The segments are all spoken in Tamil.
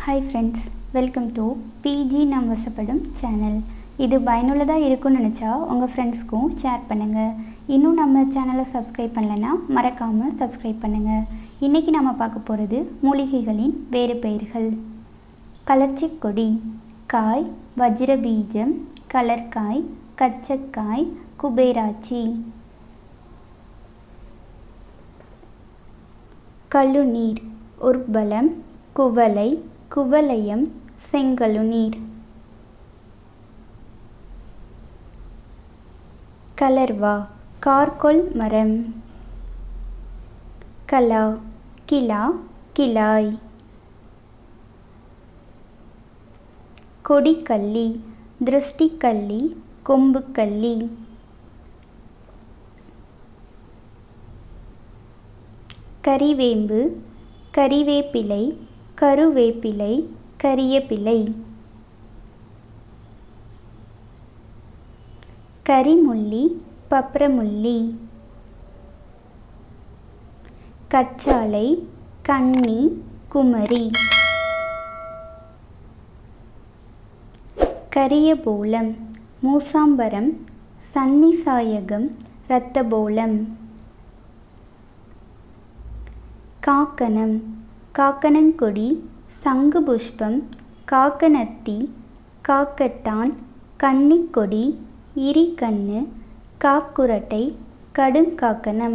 hi friends welcome to PG நாம் வசப்படும் சேனல் இது பயனுள்ளதாக இருக்கும்னு நினச்சா உங்கள் ஃப்ரெண்ட்ஸ்க்கும் ஷேர் பண்ணுங்கள் இன்னும் நம்ம சேனலை சப்ஸ்கிரைப் பண்ணலைன்னா மறக்காமல் சப்ஸ்கிரைப் பண்ணுங்கள் இன்றைக்கி நம்ம பார்க்க போகிறது மூலிகைகளின் வேறு பெயர்கள் கலர்ச்சிக் கொடி காய் வஜ்ரபீஜம் கலர்காய் கச்சக்காய் குபேராச்சி கழுநீர் உர்பலம் குவளை குவலயம் செங்கழுநீர் கலர்வா கார்கொல் மரம் கலா கிலா கிளாய் கொடிக்கல்லி திருஷ்டிக்கல்லி கொம்புக்கல்லி கறிவேம்பு கறிவேப்பிலை கருவேப்பிலை கரியப்பிலை கரிமுள்ளி பப்ரமுள்ளி கற்றாழை கன்னி குமரி கரியபோலம் மூசாம்பரம் சன்னிசாயகம் இரத்தபோலம் காக்கனம் காக்கனங்கொடி சங்கு புஷ்பம் காக்கனத்தி காக்கட்டான் கன்னிக்கொடி இரிக்கண்ணு காக்குரட்டை கடும் காக்கனம்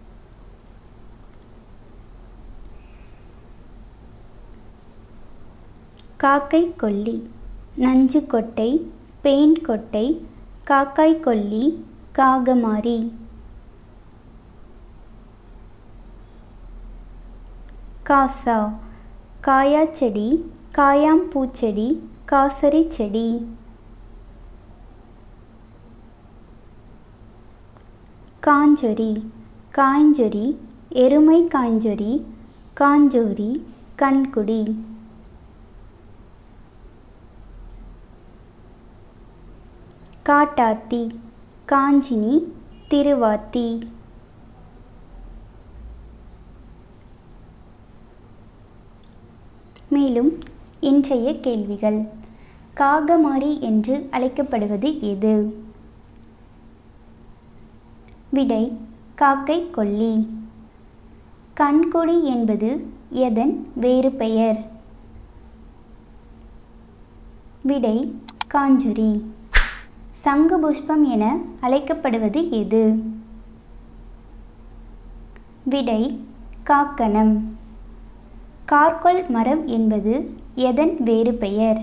காக்கை கொல்லி நஞ்சு கொட்டை பேன் கொட்டை காக்காய் கொல்லி காகமாரி காசா காயாச்செடி காயாம்பூச்செடி காசரி செடி காஞ்சொரி காய்ஞ்சொரி எருமை காய்ஞ்சொரி காஞ்சோரி கண்குடி காட்டாத்தி காஞ்சினி திருவாத்தி மேலும் இன்றைய கேள்விகள் காகமாரி என்று அழைக்கப்படுவது எது விடை காக்கை கொல்லி கண்கொடி என்பது எதன் வேறு பெயர் விடை காஞ்சுரி சங்கு புஷ்பம் என அழைக்கப்படுவது எது விடை காக்கனம் கார்கொல் மரம் என்பது எதன் வேறு பெயர்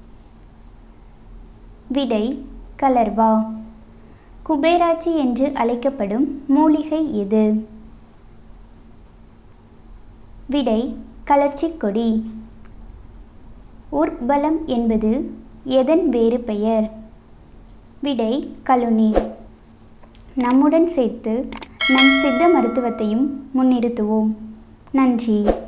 விடை கலர்வா குபேராச்சி என்று அழைக்கப்படும் மூலிகை எது விடை கலர்ச்சிக் கொடி உர்பலம் என்பது எதன் வேறு பெயர் விடை கழுநீர் நம்முடன் சேர்த்து நம் சித்த மருத்துவத்தையும் முன்னிறுத்துவோம் நன்றி